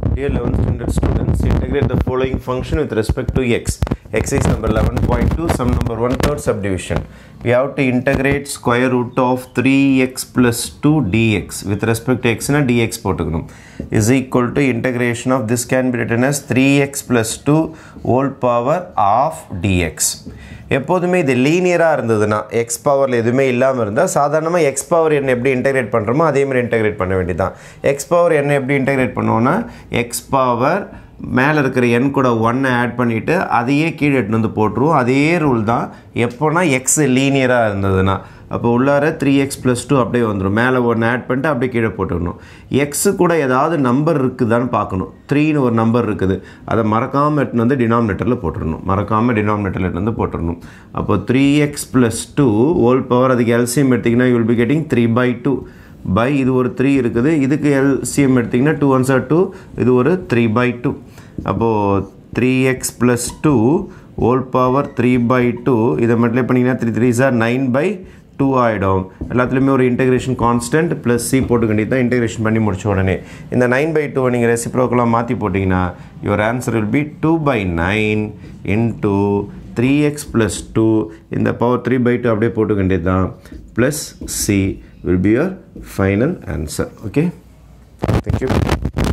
Dear 11th standard students, integrate the following function with respect to x. Exercise number 11.2, sum number 1 third subdivision. We have to integrate square root of 3x plus 2 dx with respect to x na dx போட்டுக்கணும் is equal to integration of this can be written as 3x plus 2 whole power of dx. எப்போதுமே இது லீனியராக இருந்ததுன்னா X பவரில் எதுவுமே இல்லாமல் இருந்தால் சாதாரணமாக X power என்ன எப்படி இன்டெகிரேட் பண்ணுறோமோ அதே மாதிரி இன்டெகிரேட் பண்ண வேண்டியதான் எக்ஸ் பவர் என்ன எப்படி இன்டெகிரேட் பண்ணுவோன்னா எக்ஸ் பவர் மேலே இருக்கிற எண் கூட ஒன்னை ஆட் பண்ணிவிட்டு அதையே கீழே எடுத்துன்னு வந்து போட்டுருவோம் அதே ரூல் தான் எப்போனா எக்ஸ் லீனியராக இருந்ததுன்னா அப்போ உள்ளார த்ரீ எக்ஸ் ப்ளஸ் டூ அப்படியே வந்துடும் மேலே ஒன்று ஆட் பண்ணிட்டு அப்படியே கீழே போட்டுக்கணும் எக்ஸு கூட ஏதாவது நம்பர் இருக்குதான்னு பார்க்கணும் த்ரீன்னு ஒரு நம்பர் இருக்குது அதை மறக்காமல் எடுத்துன்னு வந்து டினாமினேட்டரில் போட்டுடணும் மறக்காமல் டினாமினேட்டரில் எடுத்து வந்து போட்டுடணும் அப்போ three x plus two whole power அதுக்கு எல்சிஎம் எடுத்திங்கன்னா you will be getting three by two by இது ஒரு த்ரீ இருக்குது இதுக்கு எல்சிஎம் எடுத்திங்கன்னா டூ ஒன் சார் டூ இது ஒரு த்ரீ பை டூ அப்போது three x plus two whole power three by two இதை மட்டும் பண்ணிங்கன்னா three three sir nine by two ஆகிடும் எல்லாத்துலேயுமே ஒரு இன்டெகிரேஷன் கான்ஸ்டன்ட் ப்ளஸ் சி போட்டுக்கிட்டு தான் இன்டெகிரேஷன் பண்ணி முடிச்ச உடனே இந்த நைன் பை டூ நீங்கள் ரெசிப்ரோக்கெலாம் மாற்றி போட்டிங்கன்னா your answer will be two by nine into three x plus two இந்த பவர் த்ரீ பை டூ அப்படியே போட்டுக்கிட்டே தான் plus C will be your final answer okay thank you